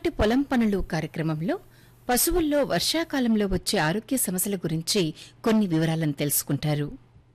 ఈనాటి పొలం పనులు కార్యక్రమంలో పశువుల్లో వర్షాకాలంలో వచ్చే ఆరోగ్య సమస్యల గురించి కొన్ని వివరాలను తెలుసుకుంటారు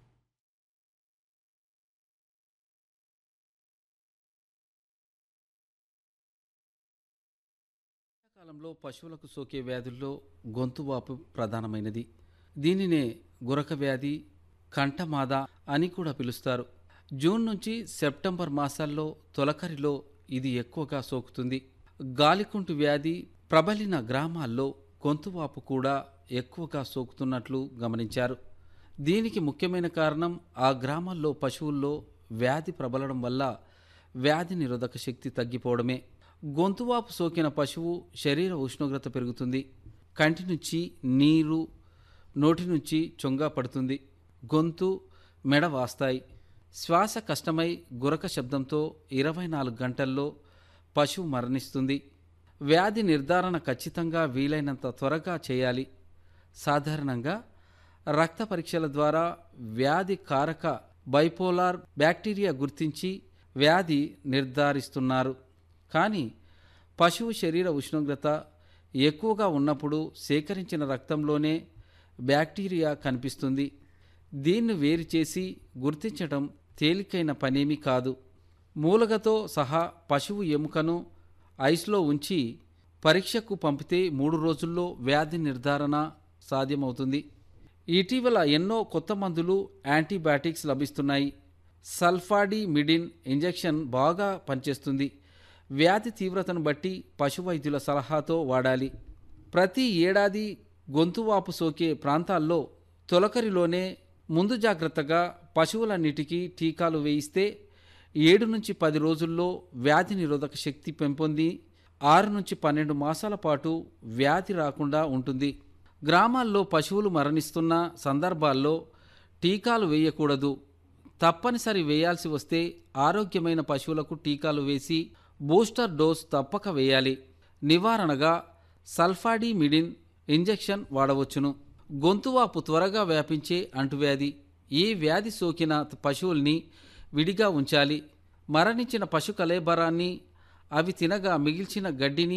కాలంలో పశువులకు సోకే వ్యాధుల్లో గొంతువాపు ప్రధానమైనది దీనినే గురక వ్యాధి కంఠమాద అని కూడా పిలుస్తారు జూన్ నుంచి సెప్టెంబర్ మాసాల్లో తొలకరిలో ఇది ఎక్కువగా సోకుతుంది గాలికుంటు వ్యాధి ప్రబలిన గ్రామాల్లో గొంతువాపు కూడా ఎక్కువగా సోకుతున్నట్లు గమనించారు దీనికి ముఖ్యమైన కారణం ఆ గ్రామాల్లో పశువుల్లో వ్యాధి ప్రబలడం వల్ల వ్యాధి నిరోధక శక్తి తగ్గిపోవడమే గొంతువాపు సోకిన పశువు శరీర ఉష్ణోగ్రత పెరుగుతుంది కంటి నుంచి నీరు నోటి నుంచి చొంగా పడుతుంది గొంతు మెడ వాస్తాయి శ్వాస కష్టమై గురక శబ్దంతో ఇరవై నాలుగు గంటల్లో పశువు మరణిస్తుంది వ్యాధి నిర్ధారణ ఖచ్చితంగా వీలైనంత త్వరగా చేయాలి సాధారణంగా రక్త పరీక్షల ద్వారా వ్యాధి కారక బైపోలార్ బ్యాక్టీరియా గుర్తించి వ్యాధి నిర్ధారిస్తున్నారు కానీ పశువు శరీర ఉష్ణోగ్రత ఎక్కువగా ఉన్నప్పుడు సేకరించిన రక్తంలోనే బ్యాక్టీరియా కనిపిస్తుంది దీన్ని వేరు చేసి గుర్తించడం తేలికైన పనేమీ కాదు మూలగతో సహా పశువు ఎముకను ఐస్లో ఉంచి పరీక్షకు పంపితే మూడు రోజుల్లో వ్యాధి నిర్ధారణ సాధ్యమవుతుంది ఇటీవల ఎన్నో కొత్త మందులు యాంటీబయాటిక్స్ లభిస్తున్నాయి సల్ఫాడి మిడిన్ ఇంజెక్షన్ బాగా పనిచేస్తుంది వ్యాధి తీవ్రతను బట్టి పశు వైద్యుల సలహాతో వాడాలి ప్రతి ఏడాది గొంతువాపు సోకే ప్రాంతాల్లో తొలకరిలోనే ముందు జాగ్రత్తగా పశువులన్నిటికీ టీకాలు వేయిస్తే ఏడు నుంచి పది రోజుల్లో వ్యాధి నిరోధక శక్తి పెంపొంది ఆరు నుంచి పన్నెండు మాసాల పాటు వ్యాధి రాకుండా ఉంటుంది గ్రామాల్లో పశువులు మరణిస్తున్న సందర్భాల్లో టీకాలు వేయకూడదు తప్పనిసరి వేయాల్సి వస్తే ఆరోగ్యమైన పశువులకు టీకాలు వేసి బూస్టర్ డోస్ తప్పక వేయాలి నివారణగా సల్ఫాడిమిడిన్ ఇంజెక్షన్ వాడవచ్చును గొంతువాపు త్వరగా వ్యాపించే అంటువ్యాధి ఈ వ్యాధి సోకిన పశువుల్ని విడిగా ఉంచాలి మరణించిన పశు కలేబరాన్ని అవి తినగా మిగిల్చిన గడ్డిని